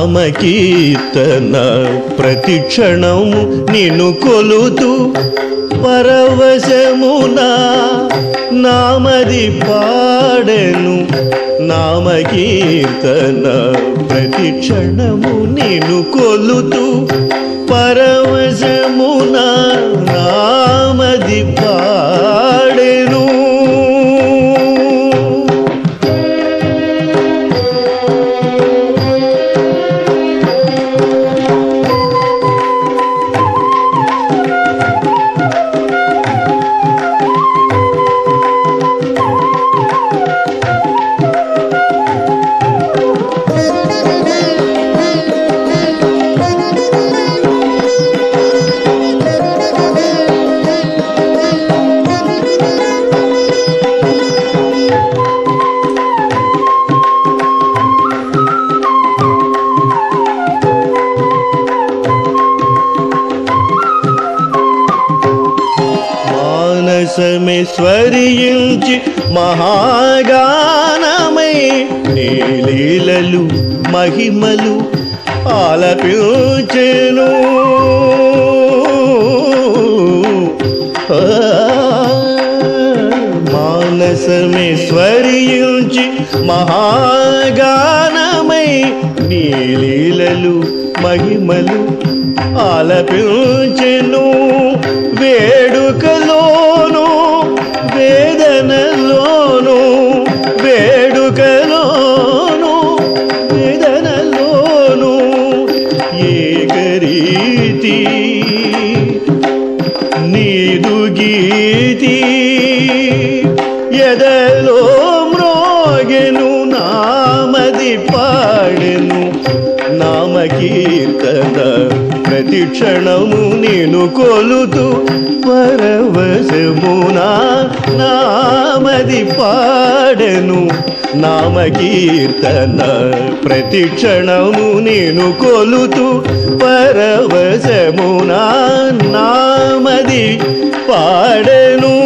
నామకీర్తన ప్రతి క్షణము నిన్ను కొలుతూ పరవశమున నామది పాడెను నామకీర్తన ప్రతి క్షణము నిన్ను కొలుతూ పరవశమున నామది పాడెను మానసమే స్వరించి మహాగానమై నీలీలలు మహిమలు ఆలపించెను ఆ, మానసమే స్వరించి మహాగానమై నీలీలలు మహిమలు ఆలపించెను వేడుకలోను వేదనలోను వేడుకలోను వేదనలోను ఏకరీతి నీదు గీతి ఎదలో మ్రోగెను నామది పాడెను నామకీర్తన ప్రతి క్షణము నేను కొలుతూ పరవశమునా నామది పాడెను నామకీర్తన ప్రతి క్షణము నేను కొలుతూ పరవశమునా నామది పాడెను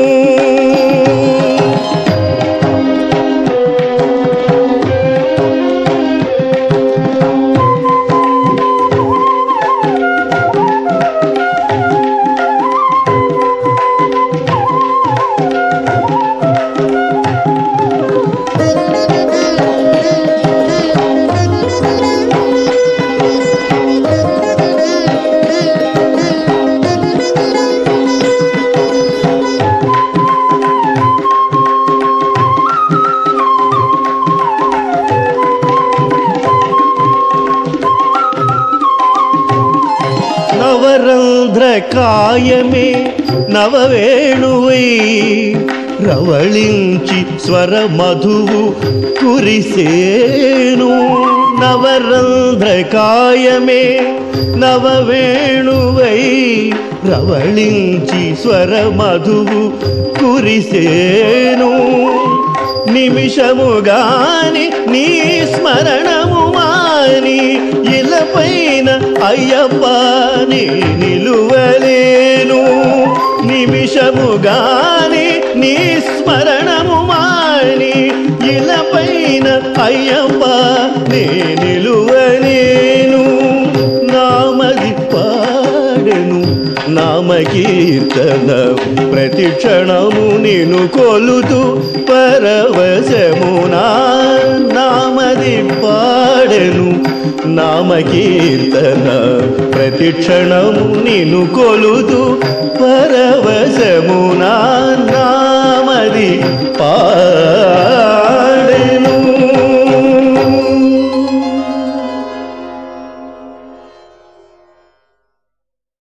నవరంధ్ర కాయమే నవవేణువై రవళించి స్వర మధువు కురిసేను నవరంధ్ర కాయమే నవవేణువై రవళించి స్వర మధువు కురిసేను నిమిషముగాని నీ స్మరణము మాని ఇలపైన అయ్యప్ప నీ నిలువలేను నిమిషముగాని నీ స్మరణము మాని ఇలపైన అయ్యప్ప నీ నిలువలేను నామది పాడెను నామకీర్తన ప్రతి క్షణము నేను కొలుతూ పరవశమునా నామది పాడెను నామకీర్తన ప్రతి క్షణము నేను కొలుతూ పరవశమునా నామది పా